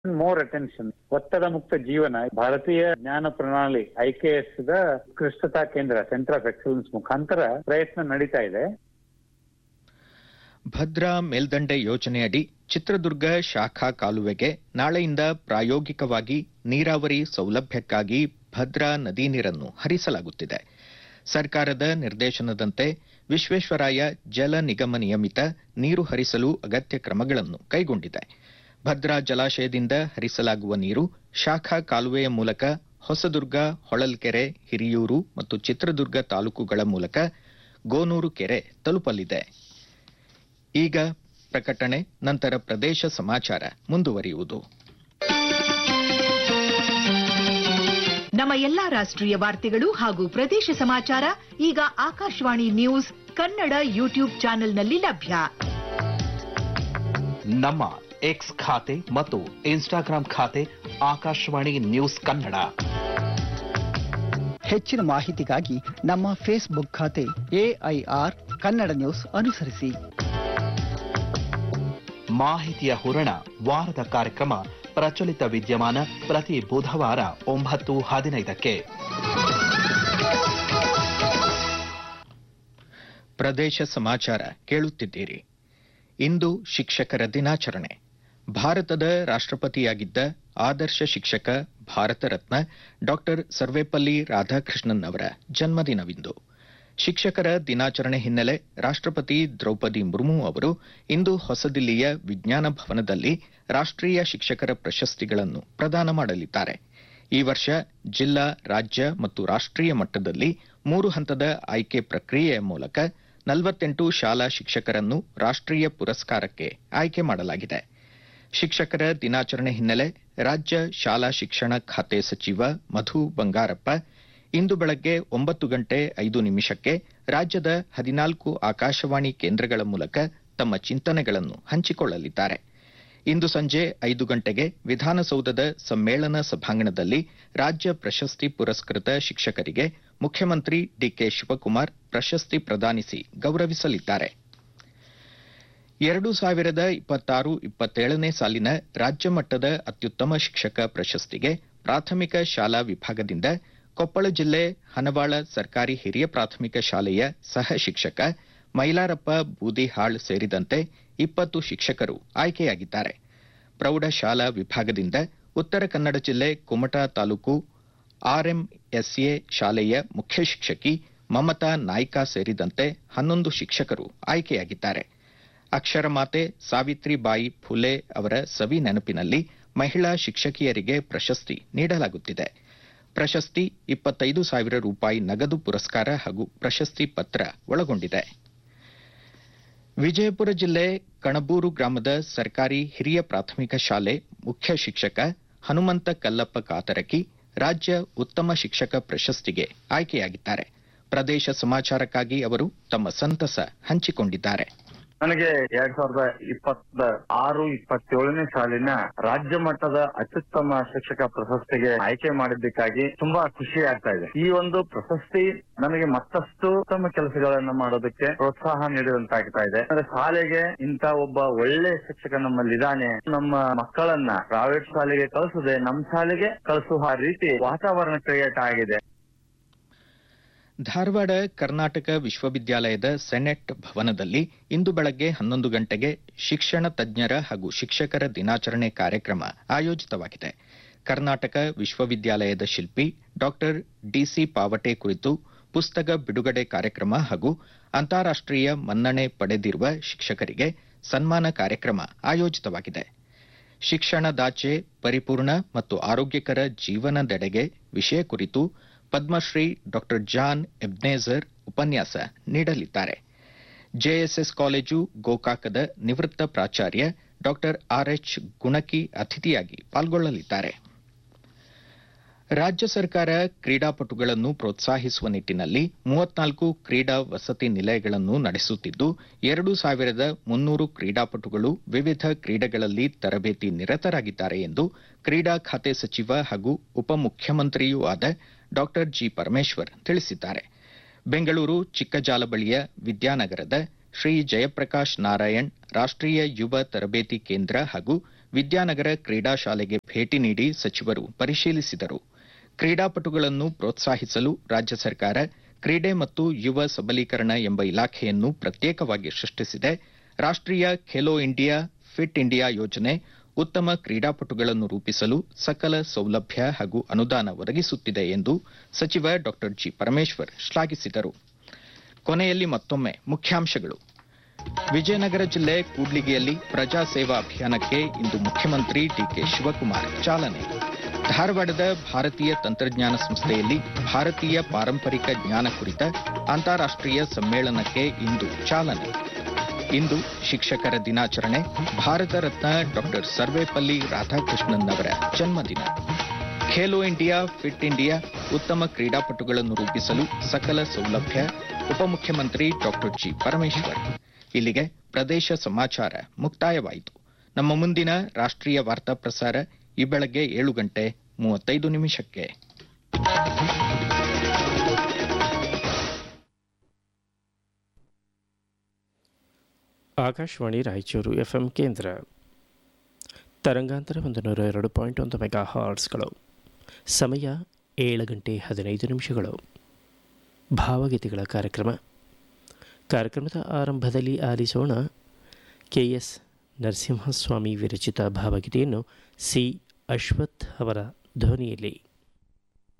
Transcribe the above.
more attention ಒತ್ತಡ ಮುಕ್ತ ಜೀವನ ಭಾರತೀಯ ಜ್ಞಾನ ಪ್ರಣಾಳಿ ಐಕೆಎಸ್ ದ ಉತ್ಕೃಷ್ಟತಾ ಕೇಂದ್ರ ಸೆಂಟರ್ ಆಫ್ ಎಕ್ಸಲೆನ್ಸ್ ಮುಖಾಂತರ ಪ್ರಯತ್ನ ನಡೀತಾ ಇದೆ ಭದ್ರಾ ಮೇಲ್ದಂಡೆ ಯೋಜನೆಯಡಿ ಚಿತ್ರದುರ್ಗ ಶಾಖಾ ಕಾಲುವೆಗೆ ನಾಳೆಯಿಂದ ಪ್ರಾಯೋಗಿಕವಾಗಿ ನೀರಾವರಿ ಸೌಲಭ್ಯಕ್ಕಾಗಿ ಭದ್ರಾ ನದಿ ನೀರನ್ನು ಹರಿಸಲಾಗುತ್ತಿದೆ ಸರ್ಕಾರದ ನಿರ್ದೇಶನದಂತೆ ವಿಶ್ವೇಶ್ವರಾಯ ಜಲ ನಿಗಮ ನಿಯಮಿತ ನೀರು ಹರಿಸಲು ಅಗತ್ಯ ಕ್ರಮಗಳನ್ನು ಕೈಗೊಂಡಿದೆ ಭದ್ರಾ ಜಲಾಶಯದಿಂದ ಹರಿಸಲಾಗುವ ನೀರು ಶಾಖಾ ಕಾಲುವೆಯ ಮೂಲಕ ಹೊಸದುರ್ಗ ಹೊಳಲ್ಕೆರೆ ಹಿರಿಯೂರು ಮತ್ತು ಚಿತ್ರದುರ್ಗ ತಾಲೂಕುಗಳ ಮೂಲಕ ಗೋನೂರು ಕೆರೆ ತಲುಪಲಿದೆ ಈಗ ಪ್ರಕಟಣೆ ನಂತರ ಪ್ರದೇಶ ಸಮಾಚಾರ ಮುಂದುವರಿಯುವುದು ನಮ್ಮ ಎಲ್ಲಾ ರಾಷ್ಟ್ರೀಯ ವಾರ್ತೆಗಳು ಹಾಗೂ ಪ್ರದೇಶ ಸಮಾಚಾರ ಈಗ ಆಕಾಶವಾಣಿ ನ್ಯೂಸ್ ಕನ್ನಡ ಯೂಟ್ಯೂಬ್ ಚಾನೆಲ್ನಲ್ಲಿ ಲಭ್ಯ ನಮ್ಮ ಎಕ್ಸ್ ಖಾತೆ ಮತ್ತು ಇನ್ಸ್ಟಾಗ್ರಾಂ ಖಾತೆ ಆಕಾಶವಾಣಿ ನ್ಯೂಸ್ ಕನ್ನಡ ಹೆಚ್ಚಿನ ಮಾಹಿತಿಗಾಗಿ ನಮ್ಮ ಫೇಸ್ಬುಕ್ ಖಾತೆ ಎಐಆರ್ ಕನ್ನಡ ನ್ಯೂಸ್ ಅನುಸರಿಸಿ ಮಾಹಿತಿಯ ಹೂರಣ ವಾರದ ಕಾರ್ಯಕ್ರಮ ಪ್ರಚಲಿತ ವಿದ್ಯಮಾನ ಪ್ರತಿ ಬುಧವಾರ ಒಂಬತ್ತು ಹದಿನೈದಕ್ಕೆ ಪ್ರದೇಶ ಸಮಾಚಾರ ಕೇಳುತ್ತಿದ್ದೀರಿ ಇಂದು ಶಿಕ್ಷಕರ ದಿನಾಚರಣೆ ಭಾರತದ ರಾಷ್ಟ್ರಪತಿಯಾಗಿದ್ದ ಆದರ್ಶ ಶಿಕ್ಷಕ ಭಾರತ ರತ್ನ ಡಾಕ್ಟರ್ ಸರ್ವೇಪಲ್ಲಿ ರಾಧಾಕೃಷ್ಣನ್ ಅವರ ಜನ್ಮದಿನವಿಂದು ಶಿಕ್ಷಕರ ದಿನಾಚರಣೆ ಹಿನ್ನೆಲೆ ರಾಷ್ಟ್ರಪತಿ ದ್ರೌಪದಿ ಮುರ್ಮು ಅವರು ಇಂದು ಹೊಸದಿಲ್ಲಿಯ ವಿಜ್ಞಾನ ಭವನದಲ್ಲಿ ರಾಷ್ಟ್ರೀಯ ಶಿಕ್ಷಕರ ಪ್ರಶಸ್ತಿಗಳನ್ನು ಪ್ರದಾನ ಮಾಡಲಿದ್ದಾರೆ ಈ ವರ್ಷ ಜಿಲ್ಲಾ ರಾಜ್ಯ ಮತ್ತು ರಾಷ್ಟ್ರೀಯ ಮಟ್ಟದಲ್ಲಿ ಮೂರು ಹಂತದ ಆಯ್ಕೆ ಪ್ರಕ್ರಿಯೆಯ ಮೂಲಕ ನಲವತ್ತೆಂಟು ಶಾಲಾ ಶಿಕ್ಷಕರನ್ನು ರಾಷ್ಟ್ರೀಯ ಪುರಸ್ಕಾರಕ್ಕೆ ಆಯ್ಕೆ ಮಾಡಲಾಗಿದೆ ಶಿಕ್ಷಕರ ದಿನಾಚರಣೆ ಹಿನ್ನೆಲೆ ರಾಜ್ಯ ಶಾಲಾ ಶಿಕ್ಷಣ ಖಾತೆ ಸಚಿವ ಮಧು ಬಂಗಾರಪ್ಪ ಇಂದು ಬೆಳಗ್ಗೆ ಒಂಬತ್ತು ಗಂಟೆ ಐದು ನಿಮಿಷಕ್ಕೆ ರಾಜ್ಯದ ಹದಿನಾಲ್ಕು ಆಕಾಶವಾಣಿ ಕೇಂದ್ರಗಳ ಮೂಲಕ ತಮ್ಮ ಚಿಂತನೆಗಳನ್ನು ಹಂಚಿಕೊಳ್ಳಲಿದ್ದಾರೆ ಇಂದು ಸಂಜೆ ಐದು ಗಂಟೆಗೆ ವಿಧಾನಸೌಧದ ಸಮ್ಮೇಳನ ಸಭಾಂಗಣದಲ್ಲಿ ರಾಜ್ಯ ಪ್ರಶಸ್ತಿ ಪುರಸ್ಕೃತ ಶಿಕ್ಷಕರಿಗೆ ಮುಖ್ಯಮಂತ್ರಿ ಡಿಕೆ ಶಿವಕುಮಾರ್ ಪ್ರಶಸ್ತಿ ಪ್ರದಾನಿಸಿ ಗೌರವಿಸಲಿದ್ದಾರೆ ಎರಡು ಸಾವಿರದ ಇಪ್ಪತ್ತಾರು ಇಪ್ಪತ್ತೇಳನೇ ಸಾಲಿನ ರಾಜ್ಯ ಮಟ್ಟದ ಅತ್ಯುತ್ತಮ ಶಿಕ್ಷಕ ಪ್ರಶಸ್ತಿಗೆ ಪ್ರಾಥಮಿಕ ಶಾಲಾ ವಿಭಾಗದಿಂದ ಕೊಪ್ಪಳ ಜಿಲ್ಲೆ ಹನವಾಳ ಸರ್ಕಾರಿ ಹಿರಿಯ ಪ್ರಾಥಮಿಕ ಶಾಲೆಯ ಸಹ ಶಿಕ್ಷಕ ಮೈಲಾರಪ್ಪ ಬೂದಿಹಾಳ್ ಸೇರಿದಂತೆ ಇಪ್ಪತ್ತು ಶಿಕ್ಷಕರು ಆಯ್ಕೆಯಾಗಿದ್ದಾರೆ ಪ್ರೌಢಶಾಲಾ ವಿಭಾಗದಿಂದ ಉತ್ತರ ಕನ್ನಡ ಜಿಲ್ಲೆ ಕುಮಟಾ ತಾಲೂಕು ಆರ್ಎಂಎಸ್ಎ ಶಾಲೆಯ ಮುಖ್ಯ ಶಿಕ್ಷಕಿ ಮಮತಾ ನಾಯ್ಕ ಸೇರಿದಂತೆ ಹನ್ನೊಂದು ಶಿಕ್ಷಕರು ಆಯ್ಕೆಯಾಗಿದ್ದಾರೆ ಅಕ್ಷರಮಾತೆ ಸಾವಿತ್ರಿಬಾಯಿ ಫುಲೆ ಅವರ ಸವಿ ನೆನಪಿನಲ್ಲಿ ಮಹಿಳಾ ಶಿಕ್ಷಕಿಯರಿಗೆ ಪ್ರಶಸ್ತಿ ನೀಡಲಾಗುತ್ತಿದೆ ಪ್ರಶಸ್ತಿ ಇಪ್ಪತ್ತೈದು ಸಾವಿರ ರೂಪಾಯಿ ನಗದು ಪುರಸ್ಕಾರ ಹಾಗೂ ಪ್ರಶಸ್ತಿ ಪತ್ರ ಒಳಗೊಂಡಿದೆ ವಿಜಯಪುರ ಜಿಲ್ಲೆ ಕಣಬೂರು ಗ್ರಾಮದ ಸರ್ಕಾರಿ ಹಿರಿಯ ಪ್ರಾಥಮಿಕ ಶಾಲೆ ಮುಖ್ಯ ಶಿಕ್ಷಕ ಹನುಮಂತ ಕಲ್ಲಪ್ಪ ಕಾತರಕಿ ರಾಜ್ಯ ಉತ್ತಮ ಶಿಕ್ಷಕ ಪ್ರಶಸ್ತಿಗೆ ಆಯ್ಕೆಯಾಗಿದ್ದಾರೆ ಪ್ರದೇಶ ಸಮಾಚಾರಕ್ಕಾಗಿ ಅವರು ತಮ್ಮ ಸಂತಸ ಹಂಚಿಕೊಂಡಿದ್ದಾರೆ ನನಗೆ ಎರಡ್ ಸಾವಿರದ ಇಪ್ಪತ್ತ ಆರು ಇಪ್ಪತ್ತೇಳನೇ ಸಾಲಿನ ರಾಜ್ಯ ಮಟ್ಟದ ಅತ್ಯುತ್ತಮ ಶಿಕ್ಷಕ ಪ್ರಶಸ್ತಿಗೆ ಆಯ್ಕೆ ಮಾಡಿದ್ದಕ್ಕಾಗಿ ತುಂಬಾ ಖುಷಿ ಆಗ್ತಾ ಇದೆ ಈ ಒಂದು ಪ್ರಶಸ್ತಿ ನನಗೆ ಮತ್ತಷ್ಟು ಉತ್ತಮ ಕೆಲಸಗಳನ್ನ ಮಾಡೋದಕ್ಕೆ ಪ್ರೋತ್ಸಾಹ ನೀಡಿದಂತಾಗ್ತಾ ಇದೆ ಅಂದ್ರೆ ಶಾಲೆಗೆ ಇಂತ ಒಬ್ಬ ಒಳ್ಳೆ ಶಿಕ್ಷಕ ನಮ್ಮಲ್ಲಿದ್ದಾನೆ ನಮ್ಮ ಮಕ್ಕಳನ್ನ ಪ್ರೈವೇಟ್ ಶಾಲೆಗೆ ಕಳಿಸದೆ ನಮ್ಮ ಶಾಲೆಗೆ ಕಳಿಸುವ ರೀತಿ ವಾತಾವರಣ ಕ್ರಿಯೇಟ್ ಆಗಿದೆ ಧಾರವಾಡ ಕರ್ನಾಟಕ ವಿಶ್ವವಿದ್ಯಾಲಯದ ಸೆನೆಟ್ ಭವನದಲ್ಲಿ ಇಂದು ಬೆಳಗ್ಗೆ ಹನ್ನೊಂದು ಗಂಟೆಗೆ ಶಿಕ್ಷಣ ತಜ್ಞರ ಹಾಗೂ ಶಿಕ್ಷಕರ ದಿನಾಚರಣೆ ಕಾರ್ಯಕ್ರಮ ಆಯೋಜಿತವಾಗಿದೆ ಕರ್ನಾಟಕ ವಿಶ್ವವಿದ್ಯಾಲಯದ ಶಿಲ್ಪಿ ಡಾಕ್ಟರ್ ಡಿಸಿ ಪಾವಟೆ ಕುರಿತು ಪುಸ್ತಕ ಬಿಡುಗಡೆ ಕಾರ್ಯಕ್ರಮ ಹಾಗೂ ಅಂತಾರಾಷ್ಟ್ರೀಯ ಮನ್ನಣೆ ಪಡೆದಿರುವ ಶಿಕ್ಷಕರಿಗೆ ಸನ್ಮಾನ ಕಾರ್ಯಕ್ರಮ ಆಯೋಜಿತವಾಗಿದೆ ಶಿಕ್ಷಣದಾಚೆ ಪರಿಪೂರ್ಣ ಮತ್ತು ಆರೋಗ್ಯಕರ ಜೀವನದೆಡೆಗೆ ವಿಷಯ ಕುರಿತು ಪದ್ಮಶ್ರೀ ಡಾಕ್ಟರ್ ಜಾನ್ ಎಬ್ನೇಜರ್ ಉಪನ್ಯಾಸ ನೀಡಲಿದ್ದಾರೆ ಜೆಎಸ್ಎಸ್ ಕಾಲೇಜು ಗೋಕಾಕದ ನಿವೃತ್ತ ಪ್ರಾಚಾರ್ಯ ಡಾಕ್ಟರ್ ಆರ್ಎಚ್ ಗುಣಕಿ ಅತಿಥಿಯಾಗಿ ಪಾಲ್ಗೊಳ್ಳಲಿದ್ದಾರೆ ರಾಜ್ಯ ಸರ್ಕಾರ ಕ್ರೀಡಾಪಟುಗಳನ್ನು ಪ್ರೋತ್ಸಾಹಿಸುವ ನಿಟ್ಟಿನಲ್ಲಿ ಮೂವತ್ನಾಲ್ಕು ಕ್ರೀಡಾ ವಸತಿ ನಿಲಯಗಳನ್ನು ನಡೆಸುತ್ತಿದ್ದು ಎರಡು ಸಾವಿರದ ಮುನ್ನೂರು ಕ್ರೀಡಾಪಟುಗಳು ವಿವಿಧ ಕ್ರೀಡೆಗಳಲ್ಲಿ ತರಬೇತಿ ನಿರತರಾಗಿದ್ದಾರೆ ಎಂದು ಕ್ರೀಡಾ ಖಾತೆ ಸಚಿವ ಹಾಗೂ ಉಪಮುಖ್ಯಮಂತ್ರಿಯೂ ಆದ ಡಾಕ್ಟರ್ ಜಿ ಪರಮೇಶ್ವರ್ ತಿಳಿಸಿದ್ದಾರೆ ಬೆಂಗಳೂರು ಚಿಕ್ಕಜಾಲಬಳಿಯ ವಿದ್ಯಾನಗರದ ಶ್ರೀ ಜಯಪ್ರಕಾಶ್ ನಾರಾಯಣ್ ರಾಷ್ಟ್ರೀಯ ಯುವ ತರಬೇತಿ ಕೇಂದ್ರ ಹಾಗೂ ವಿದ್ಯಾನಗರ ಕ್ರೀಡಾ ಶಾಲೆಗೆ ಭೇಟಿ ನೀಡಿ ಸಚಿವರು ಪರಿಶೀಲಿಸಿದರು ಕ್ರೀಡಾಪಟುಗಳನ್ನು ಪ್ರೋತ್ಸಾಹಿಸಲು ರಾಜ್ಯ ಸರ್ಕಾರ ಕ್ರೀಡೆ ಮತ್ತು ಯುವ ಸಬಲೀಕರಣ ಎಂಬ ಇಲಾಖೆಯನ್ನು ಪ್ರತ್ಯೇಕವಾಗಿ ಸೃಷ್ಟಿಸಿದೆ ರಾಷ್ಟ್ರೀಯ ಖೇಲೋ ಇಂಡಿಯಾ ಫಿಟ್ ಇಂಡಿಯಾ ಯೋಜನೆ ಉತ್ತಮ ಕ್ರೀಡಾಪಟುಗಳನ್ನು ರೂಪಿಸಲು ಸಕಲ ಸೌಲಭ್ಯ ಹಾಗೂ ಅನುದಾನ ಒದಗಿಸುತ್ತಿದೆ ಎಂದು ಸಚಿವ ಡಾ ಜಿ ಪರಮೇಶ್ವರ್ ಶ್ಲಾಘಿಸಿದರು ಕೊನೆಯಲ್ಲಿ ಮತ್ತೊಮ್ಮೆ ಮುಖ್ಯಾಂಶಗಳು ವಿಜಯನಗರ ಜಿಲ್ಲೆ ಕೂಡ್ಲಿಗಿಯಲ್ಲಿ ಪ್ರಜಾ ಸೇವಾ ಅಭಿಯಾನಕ್ಕೆ ಇಂದು ಮುಖ್ಯಮಂತ್ರಿ ಡಿಕೆ ಶಿವಕುಮಾರ್ ಚಾಲನೆ ಧಾರವಾಡದ ಭಾರತೀಯ ತಂತ್ರಜ್ಞಾನ ಸಂಸ್ಥೆಯಲ್ಲಿ ಭಾರತೀಯ ಪಾರಂಪರಿಕ ಜ್ಞಾನ ಕುರಿತ ಅಂತಾರಾಷ್ಟ್ರೀಯ ಸಮ್ಮೇಳನಕ್ಕೆ ಇಂದು ಚಾಲನೆ ಇಂದು ಶಿಕ್ಷಕರ ದಿನಾಚರಣೆ ಭಾರತ ರತ್ನ ಡಾಕ್ಟರ್ ಸರ್ವೇಪಲ್ಲಿ ರಾಧಾಕೃಷ್ಣನ್ ಅವರ ಜನ್ಮದಿನ ಖೇಲೋ ಇಂಡಿಯಾ ಫಿಟ್ ಇಂಡಿಯಾ ಉತ್ತಮ ಕ್ರೀಡಾಪಟುಗಳನ್ನು ರೂಪಿಸಲು ಸಕಲ ಸೌಲಭ್ಯ ಉಪಮುಖ್ಯಮಂತ್ರಿ ಡಾಕ್ಟರ್ ಜಿ ಪರಮೇಶ್ವರ್ ಇಲ್ಲಿಗೆ ಪ್ರದೇಶ ಸಮಾಚಾರ ಮುಕ್ತಾಯವಾಯಿತು ನಮ್ಮ ಮುಂದಿನ ರಾಷ್ಟ್ರೀಯ ವಾರ್ತಾ ಪ್ರಸಾರ ಈ ಬೆಳಗ್ಗೆ ಏಳು ಗಂಟೆ ಮೂವತ್ತೈದು ನಿಮಿಷಕ್ಕೆ ಆಕಾಶವಾಣಿ ರಾಯಚೂರು ಎಫ್ಎಂ ಕೇಂದ್ರ ತರಂಗಾಂತರ ಒಂದು ನೂರ ಎರಡು ಪಾಯಿಂಟ್ ಒಂದು ಮೆಗಾ ಹಾರ್ಟ್ಸ್ಗಳು ಸಮಯ ಏಳು ಗಂಟೆ ಹದಿನೈದು ನಿಮಿಷಗಳು ಭಾವಗೀತೆಗಳ ಕಾರ್ಯಕ್ರಮ ಕಾರ್ಯಕ್ರಮದ ಆರಂಭದಲ್ಲಿ ಆಲಿಸೋಣ ಕೆ ಎಸ್ ನರಸಿಂಹಸ್ವಾಮಿ ವಿರಚಿತ ಭಾವಗೀತೆಯನ್ನು ಸಿ ಅಶ್ವಥ್ ಅವರ ಧ್ವನಿಯಲ್ಲಿ